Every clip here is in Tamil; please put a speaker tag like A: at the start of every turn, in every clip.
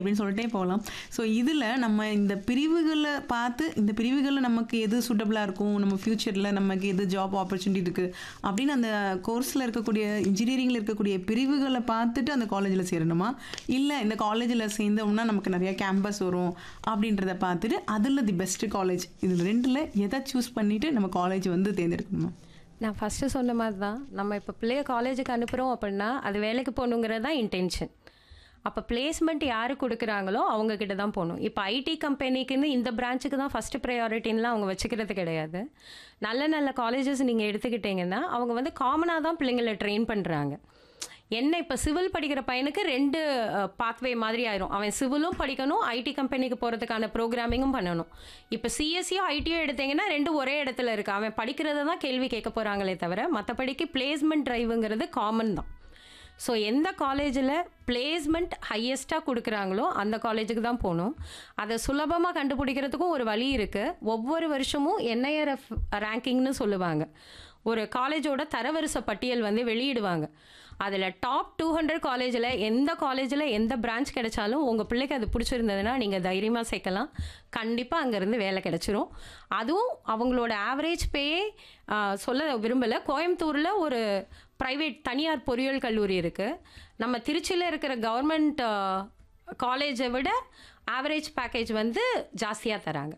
A: அப்படின்னு சொல்லிட்டே போகலாம் ஸோ இதில் நம்ம இந்த பிரிவுகளை பார்த்து இந்த பிரிவுகளில் நமக்கு எது சூட்டபிளாக இருக்கும் நம்ம ஃப்யூச்சரில் நமக்கு எது ஜாப் ஆப்பர்ச்சுனிட்டி இருக்குது அப்படின்னு அந்த கோர்ஸில் இருக்கக்கூடிய இன்ஜினியரிங்கில் இருக்கக்கூடிய பிரிவுகளை பார்த்துட்டு அந்த காலேஜில் சேரணுமா இல்லை இந்த காலேஜில் சேர்ந்தோம்னா நமக்கு நிறைய கேம்பஸ் வரும் அப்படின்றத பார்த்துட்டு அதில் தி பெஸ்ட் காலேஜ் இதில் ரெண்டில் எதை சூஸ் பண்ணிவிட்டு நம்ம காலேஜ் வந்து தேர்ந்தெடுக்கணுமா
B: நான் ஃபஸ்ட்டு சொன்ன மாதிரி தான் நம்ம இப்போ பிள்ளைய காலேஜுக்கு அனுப்புகிறோம் அப்படின்னா அது வேலைக்கு போகணுங்கிறது தான் இன்டென்ஷன் அப்போ பிளேஸ்மெண்ட் யார் கொடுக்குறாங்களோ அவங்க கிட்ட தான் போகணும் இப்போ ஐடி கம்பெனிக்குன்னு இந்த பிரான்ச்சுக்கு தான் ஃபஸ்ட்டு ப்ரையாரிட்டின்லாம் அவங்க வச்சுக்கிறது கிடையாது நல்ல நல்ல காலேஜஸ் நீங்கள் எடுத்துக்கிட்டிங்கன்னா அவங்க வந்து காமனாக தான் பிள்ளைங்களை ட்ரெயின் பண்ணுறாங்க என்ன இப்போ சிவில் படிக்கிற பையனுக்கு ரெண்டு பாத்வே மாதிரி ஆயிரும் அவன் சிவிலும் படிக்கணும் ஐடி கம்பெனிக்கு போகிறதுக்கான ப்ரோக்ராமிங்கும் பண்ணணும் இப்போ சிஎஸ்சியோ ஐடியோ எடுத்தீங்கன்னா ரெண்டும் ஒரே இடத்துல இருக்கு அவன் படிக்கிறத தான் கேள்வி கேட்க போகிறாங்களே தவிர மற்றபடிக்கு பிளேஸ்மெண்ட் டிரைவுங்கிறது காமன் தான் ஸோ எந்த காலேஜில் பிளேஸ்மெண்ட் ஹையஸ்ட்டாக கொடுக்குறாங்களோ அந்த காலேஜுக்கு தான் போகணும் அதை சுலபமாக கண்டுபிடிக்கிறதுக்கும் ஒரு வழி இருக்குது ஒவ்வொரு வருஷமும் என்ஐஆர்எஃப் ரேங்கிங்னு சொல்லுவாங்க ஒரு காலேஜோட தரவரிசை பட்டியல் வந்து வெளியிடுவாங்க அதில் டாப் டூ ஹண்ட்ரட் காலேஜில் எந்த காலேஜில் எந்த பிரான்ச் கிடைச்சாலும் உங்கள் பிள்ளைக்கு அது பிடிச்சிருந்ததுன்னா நீங்கள் தைரியமாக சேர்க்கலாம் கண்டிப்பாக அங்கேருந்து வேலை கிடைச்சிரும் அதுவும் அவங்களோட ஆவரேஜ் பேயே சொல்ல விரும்பலை கோயம்புத்தூரில் ஒரு ப்ரைவேட் தனியார் பொறியியல் கல்லூரி இருக்குது நம்ம திருச்சியில் இருக்கிற கவர்மெண்ட் காலேஜை விட ஆவரேஜ் பேக்கேஜ் வந்து ஜாஸ்தியாக தராங்க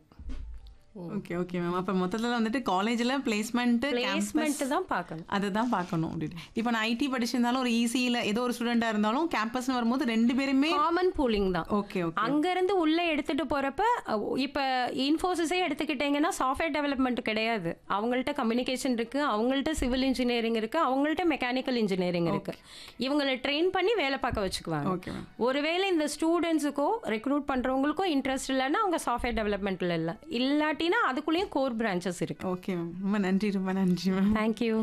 A: ஓகே ஓகே மேம் அப்போ மொத்தத்தில் வந்துட்டு காலேஜில் பிளேஸ்மெண்ட்டு
B: பிளேஸ்மெண்ட் தான் பார்க்கணும்
A: அதை தான் பார்க்கணும் அப்படின்னு இப்போ நான் ஐடி படிச்சிருந்தாலும் ஒரு ஈஸியில் ஏதோ ஒரு ஸ்டூடெண்ட்டாக இருந்தாலும் கேம்பஸ்னு வரும்போது ரெண்டு பேருமே
B: காமன் பூலிங் தான்
A: ஓகே ஓகே
B: அங்கேருந்து உள்ளே எடுத்துகிட்டு போகிறப்ப இப்போ இன்ஃபோசிஸே எடுத்துக்கிட்டிங்கன்னா சாஃப்ட்வேர் டெவலப்மெண்ட் கிடையாது அவங்கள்ட்ட கம்யூனிகேஷன் இருக்குது அவங்கள்ட்ட சிவில் இன்ஜினியரிங் இருக்குது அவங்கள்ட்ட மெக்கானிக்கல் இன்ஜினியரிங் இருக்குது இவங்களை ட்ரெயின் பண்ணி வேலை பார்க்க வச்சுக்குவாங்க
A: ஓகே மேம்
B: ஒருவேளை இந்த ஸ்டூடெண்ட்ஸுக்கோ ரெக்ரூட் பண்ணுறவங்களுக்கும் இன்ட்ரெஸ்ட் இல்லைன்னா அவங்க சாஃப்ட்வேர் டெவலப்மெண்ட்டில் இல்லை இல்லாட்டினா அதுக்குள்ளேயும் கோர் பிரான்ச்சஸ் இருக்குது
A: ஓகே மேம் ரொம்ப நன்றி ரொம்ப நன்றி மேம்
B: தேங்க்யூ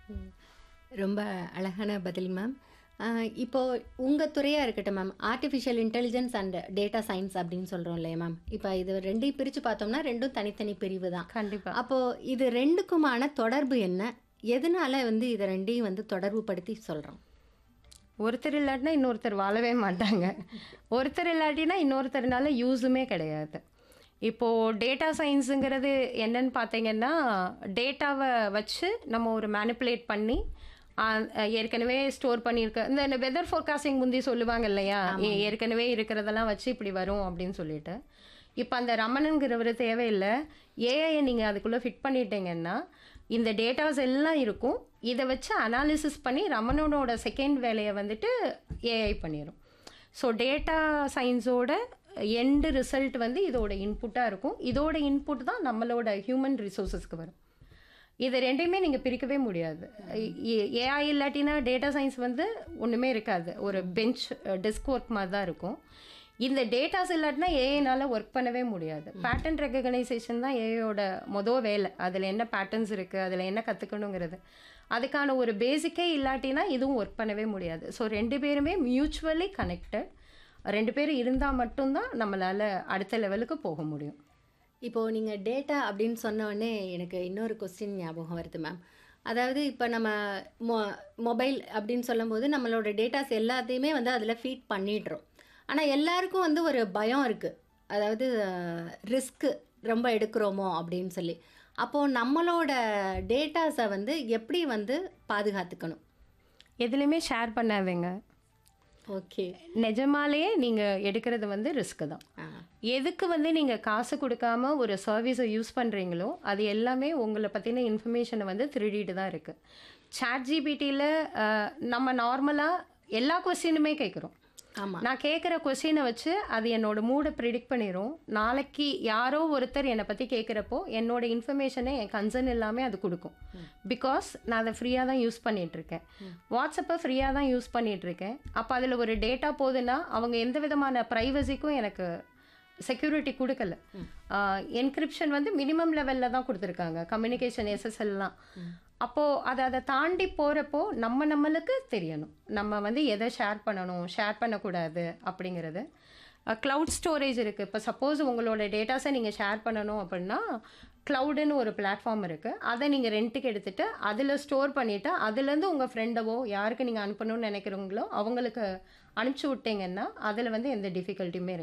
C: ரொம்ப அழகான பதில் மேம் இப்போ உங்கள் துறையாக இருக்கட்டும் ma'am artificial intelligence and data science அப்படின்னு சொல்கிறோம் இல்லையா மேம் இப்போ இது ரெண்டையும் பிரித்து பார்த்தோம்னா ரெண்டும் தனித்தனி பிரிவு தான்
B: கண்டிப்பாக
C: அப்போது இது ரெண்டுக்குமான தொடர்பு என்ன எதனால வந்து இதை ரெண்டையும் வந்து தொடர்பு படுத்தி சொல்கிறோம்
B: ஒருத்தர் இல்லாட்டினா இன்னொருத்தர் வாழவே மாட்டாங்க ஒருத்தர் இல்லாட்டினா இன்னொருத்தர்னால யூஸுமே கிடையாது இப்போது டேட்டா சயின்ஸுங்கிறது என்னன்னு பார்த்தீங்கன்னா டேட்டாவை வச்சு நம்ம ஒரு மேனிப்புலேட் பண்ணி ஆ, ஏற்கனவே ஸ்டோர் பண்ணியிருக்க இந்த வெதர் ஃபோர்காஸ்டிங் முந்தி சொல்லுவாங்க இல்லையா ஏ- ஏற்கனவே இருக்கிறதெல்லாம் வச்சு இப்படி வரும் அப்படின்னு சொல்லிட்டு இப்போ அந்த ரமணனுங்கிறவர் தேவையில்லை ஏஐயை நீங்கள் அதுக்குள்ளே ஃபிட் பண்ணிட்டீங்கன்னா இந்த டேட்டாஸ் எல்லாம் இருக்கும் இதை வச்சு அனாலிசிஸ் பண்ணி ரமணனோட செகண்ட் வேலையை வந்துட்டு ஏஐ பண்ணிடும் ஸோ டேட்டா சயின்ஸோட எண்டு ரிசல்ட் வந்து இதோட இன்புட்டாக இருக்கும் இதோட இன்புட் தான் நம்மளோட ஹியூமன் ரிசோர்ஸஸ்க்கு வரும் இது ரெண்டையுமே நீங்கள் பிரிக்கவே முடியாது ஏஐ இல்லாட்டினா டேட்டா சயின்ஸ் வந்து ஒன்றுமே இருக்காது ஒரு பெஞ்ச் டெஸ்க் ஒர்க் மாதிரி தான் இருக்கும் இந்த டேட்டாஸ் இல்லாட்டினா ஏஐனால ஒர்க் பண்ணவே முடியாது பேட்டர்ன் ரெக்கக்னைசேஷன் தான் ஏஐயோட மொதல் வேலை அதில் என்ன பேட்டர்ன்ஸ் இருக்குது அதில் என்ன கற்றுக்கணுங்கிறது அதுக்கான ஒரு பேசிக்கே இல்லாட்டினா இதுவும் ஒர்க் பண்ணவே முடியாது ஸோ ரெண்டு பேருமே மியூச்சுவலி கனெக்டட் ரெண்டு பேரும் இருந்தால் மட்டும்தான் நம்மளால் அடுத்த லெவலுக்கு போக முடியும்
C: இப்போது நீங்கள் டேட்டா அப்படின்னு சொன்ன உடனே எனக்கு இன்னொரு கொஸ்டின் ஞாபகம் வருது மேம் அதாவது இப்போ நம்ம மொ மொபைல் அப்படின்னு சொல்லும்போது நம்மளோட டேட்டாஸ் எல்லாத்தையுமே வந்து அதில் ஃபீட் பண்ணிடுறோம் ஆனால் எல்லாருக்கும் வந்து ஒரு பயம் இருக்குது அதாவது ரிஸ்க்கு ரொம்ப எடுக்கிறோமோ அப்படின்னு சொல்லி அப்போது நம்மளோட டேட்டாஸை வந்து எப்படி வந்து பாதுகாத்துக்கணும்
B: எதுலேயுமே ஷேர் பண்ணாதீங்க
C: ஓகே
B: நிஜமாலேயே நீங்கள் எடுக்கிறது வந்து ரிஸ்க்கு தான்
C: ஆ
B: எதுக்கு வந்து நீங்கள் காசு கொடுக்காம ஒரு சர்வீஸை யூஸ் பண்ணுறீங்களோ அது எல்லாமே உங்களை பற்றின இன்ஃபர்மேஷனை வந்து திருடிட்டு தான் இருக்குது சாட் ஜிபிடியில் நம்ம நார்மலாக எல்லா கொஸ்டினுமே கேட்குறோம்
C: ஆமாம்
B: நான் கேட்குற கொஸ்டினை வச்சு அது என்னோட மூடை ப்ரிடிக்ட் பண்ணிடும் நாளைக்கு யாரோ ஒருத்தர் என்னை பற்றி கேட்குறப்போ என்னோட இன்ஃபர்மேஷனை என் கன்சர்ன் எல்லாமே அது கொடுக்கும் பிகாஸ் நான் அதை ஃப்ரீயாக தான் யூஸ் பண்ணிகிட்ருக்கேன் வாட்ஸ்அப்பை ஃப்ரீயாக தான் யூஸ் பண்ணிகிட்ருக்கேன் அப்போ அதில் ஒரு டேட்டா போகுதுன்னா அவங்க எந்த விதமான ப்ரைவசிக்கும் எனக்கு செக்யூரிட்டி கொடுக்கல என்கிரிப்ஷன் வந்து மினிமம் லெவலில் தான் கொடுத்துருக்காங்க கம்யூனிகேஷன் எஸ்எஸ்எல்லாம் அப்போது அதை அதை தாண்டி போகிறப்போ நம்ம நம்மளுக்கு தெரியணும் நம்ம வந்து எதை ஷேர் பண்ணணும் ஷேர் பண்ணக்கூடாது அப்படிங்கிறது க்ளவுட் ஸ்டோரேஜ் இருக்குது இப்போ சப்போஸ் உங்களோட டேட்டாஸை நீங்கள் ஷேர் பண்ணணும் அப்படின்னா க்ளவுடுன்னு ஒரு பிளாட்ஃபார்ம் இருக்குது அதை நீங்கள் ரெண்ட்டுக்கு எடுத்துகிட்டு அதில் ஸ்டோர் பண்ணிவிட்டு அதுலேருந்து உங்கள் ஃப்ரெண்டவோ யாருக்கு நீங்கள் அனுப்பணும்னு நினைக்கிறவங்களோ அவங்களுக்கு அனுப்பிச்சி விட்டீங்கன்னா அதில் வந்து எந்த டிஃபிகல்ட்டியுமே